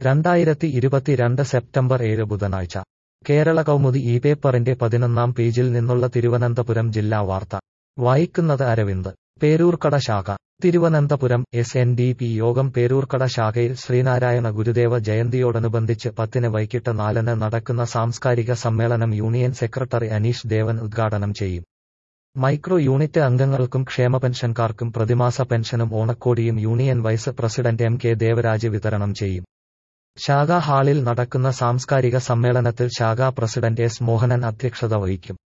രണ്ടായിരത്തി ഇരുപത്തിരണ്ട് സെപ്റ്റംബർ ഏഴ് ബുധനാഴ്ച കേരള കൗമുദി ഈ പേപ്പറിന്റെ പതിനൊന്നാം പേജിൽ നിന്നുള്ള തിരുവനന്തപുരം ജില്ലാ വാർത്ത വായിക്കുന്നത് അരവിന്ദ് പേരൂർക്കട ശാഖ Thiruvananthapuram S N D P യോഗം പേരൂർക്കട ശാഖയിൽ ശ്രീനാരായണ ഗുരുദേവ ജയന്തിയോടനുബന്ധിച്ച് പത്തിന് വൈകിട്ട് നാലിന് നടക്കുന്ന സാംസ്കാരിക സമ്മേളനം യൂണിയൻ സെക്രട്ടറി അനീഷ് ദേവൻ ഉദ്ഘാടനം ചെയ്യും മൈക്രോ യൂണിറ്റ് അംഗങ്ങൾക്കും ക്ഷേമ പെൻഷൻകാർക്കും പ്രതിമാസ പെൻഷനും ഓണക്കോടിയും union vice president M K Devaraj വിതരണം ചെയ്യും ശാഖാ ഹാളിൽ നടക്കുന്ന സാംസ്കാരിക സമ്മേളനത്തിൽ ശാഖാ പ്രസിഡന്റ് എസ് മോഹനൻ അധ്യക്ഷത വഹിക്കും